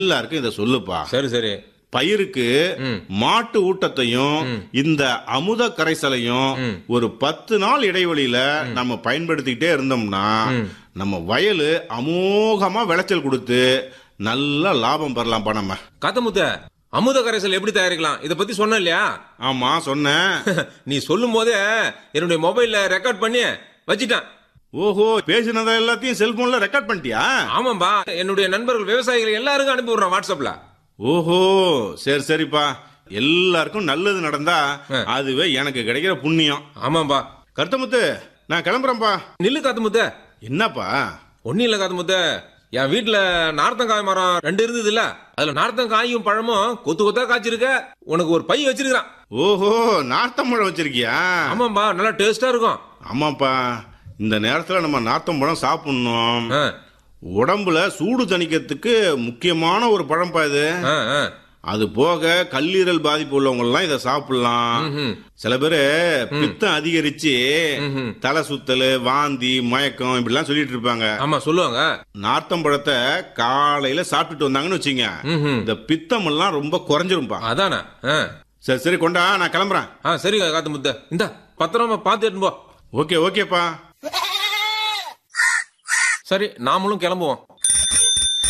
எல்லாருக்கும் இதை சொல்லுப்பா சரி சரி பயிருக்கு மாட்டு ஊட்டத்தையும் இந்த அமுத கரைசலையும் ஒரு பத்து நாள் இடைவெளியில நம்ம பயன்படுத்திக்கிட்டே இருந்தோம்னா நம்ம வயலு அமோகமா விளைச்சல் கொடுத்து நல்ல லாபம் பெறலாம்ப்பா நம்ம காத்தமுத்த அமுத கரைசல் எப்படி தயாரிக்கலாம் இத பத்தி சொன்ன இல்லையா ஆமா சொன்னேன் நீ சொல்லும் போதே என்னுடைய மொபைல்ல ரெக்கார்ட் பண்ணி வச்சிட்டேன் ஓஹோ பேசினதை எல்லாத்தையும் செல்போன்ல ரெக்கார்ட் பண்ணிட்டியா ஆமாம்பா என்னுடைய நண்பர்கள் விவசாயிகள் எல்லாருக்கும் அனுப்பி விடுறேன் வாட்ஸ்அப்ல ஓஹோ சரி சரிப்பா எல்லாருக்கும் நல்லது நடந்தா அதுவே எனக்கு கிடைக்கிற புண்ணியம் ஆமாம்பா கருத்தமுத்து நான் கிளம்புறேன்ப்பா நில்லு காத்தமுத்த என்னப்பா ஒன்னும் இல்ல காத்தமுத்த என் வீட்டுல நார்த்தங்காய் மரம் ரெண்டு இருந்தது இல்ல அதுல நார்த்தங்காயும் பழமும் கொத்து கொத்தா காய்ச்சிருக்க உனக்கு ஒரு பை வச்சிருக்கான் ஓஹோ நார்த்தம்பழம் வச்சிருக்கியா ஆமாம்பா நல்லா டேஸ்டா இருக்கும் ஆமாப்பா இந்த நேரத்துல நம்ம நார்த்தம்பழம் சாப்பிடணும் ஆ, உடம்புல சூடு தணிக்கிறதுக்கு முக்கியமான ஒரு பழம்பா இது ஆ, ஆ. அது போக கல்லீரல் பாதிப்பு உள்ளவங்க எல்லாம் இதை சாப்பிடலாம் சில பேரு பித்தம் அதிகரிச்சு தலை சுத்தல் வாந்தி மயக்கம் இப்படிலாம் சொல்லிட்டு இருப்பாங்க ஆமா சொல்லுவாங்க நார்த்தம்பழத்தை காலையில சாப்பிட்டுட்டு வந்தாங்கன்னு வச்சுங்க ம்ஹும். இந்த பித்தம் எல்லாம் ரொம்ப குறைஞ்சிரும்பா அதானே ஆ. சரி சரி கொண்டா நான் கிளம்புறேன் ஆ சரி காத்தமுத்த இந்த பத்திரமா பார்த்து எடுத்துன்னு போ ஓகே ஓகேப்பா சரி நாமளும் கிளம்புவோம்